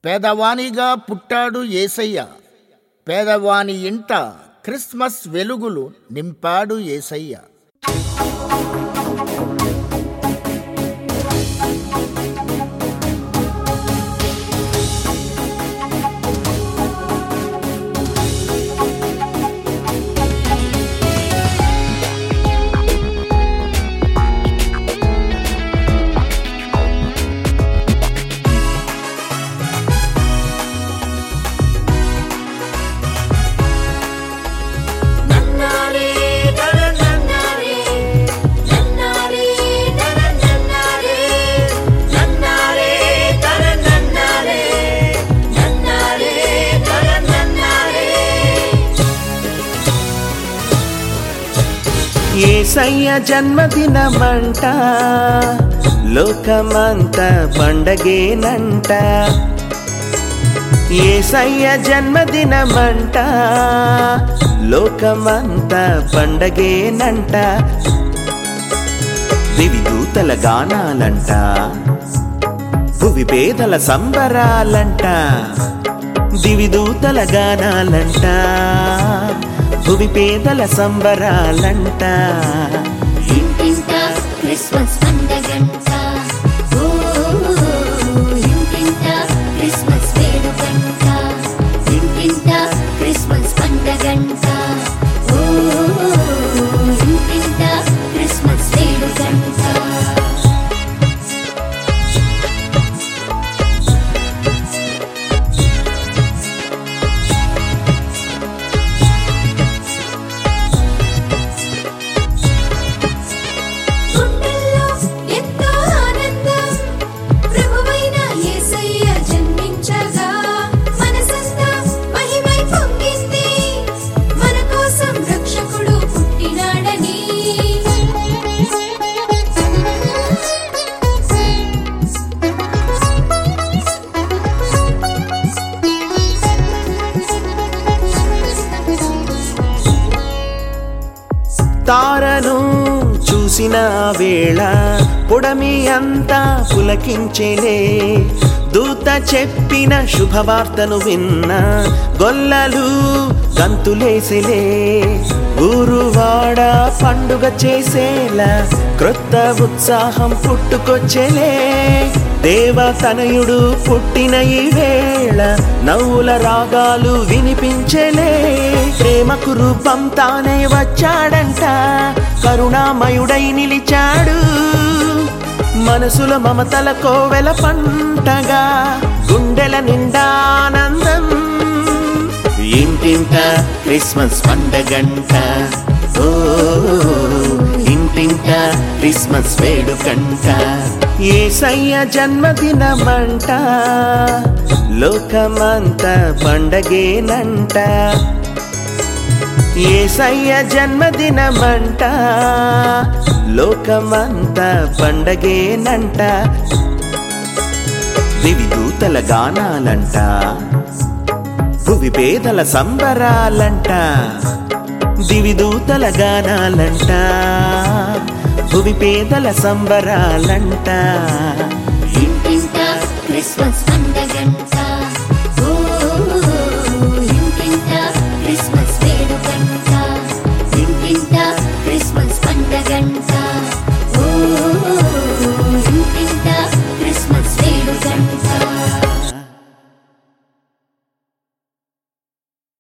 పేదవానిగా పుట్టాడు ఏసయ్య పేదవాని ఇంట క్రిస్మస్ వెలుగులు నింపాడు ఏసయ్య నన్నారే నర నన్నారే నన్నారే నర నన్నారే నన్నారే నర నన్నారే నన్నారే నర నన్నారే ఏసయ్య జన్మదినమంట లోకమంతా పండగేనంట ఏసయ్య జన్మదినమంట లోకమంతా పండగేనంట దివిదూతల గానాలంట భువి పేదల సంబరాలంట దివిదూతల గానాలంట భువి పేదల సంబరాలంట ఇంటింట క్రిస్మస్ పండగంట ఓ ఇంటింట క్రిస్మస్ వేడుకంట ఇంటింట క్రిస్మస్ పండగంట ఓ ఇంటింట క్రిస్మస్ వేడుకంట గుండెల్లో ఎంతో ఆనందం ప్రభువైన యేసయ్య జన్మించగా మనసంతా మహిమై పొంగింది మన కోసం రక్షకుడు పుట్టినాడని తారను చూసిన వేళ పొడమి అంతా పులకించేలే దూత చెప్పిన శుభవార్తను విన్న గొల్లలు గంతులేసిలే ఊరువాడ పండుగ చేసేలా క్రొత్త ఉత్సాహం పుట్టుకొచ్చేలే దేవతనయుడు పుట్టిన ఈ వేళ నవ్వుల రాగాలు వినిపించలే ప్రేమకు రూపం తానే వచ్చాడంట కరుణామయుడై నిలిచాడు మనసుల మమతల కోవెల పంటగా గుండెల నిండా ఆనందం ఇంటింట క్రిస్మస్ పండగంట ఓ ఇంటింట క్రిస్మస్ వేడుకంట ఏసయ్య జన్మదినమంట లోకమంతా పండగేనంట ఏసయ్య జన్మదినమంట లోకమంతా పండగేనంట దివిదూతల గానాలంట భువి పేదల సంబరాలంట దివిదూతల గానాలంట భువి పేదల సంబరాలంట ఇంటింట క్రిస్మస్ పండగంట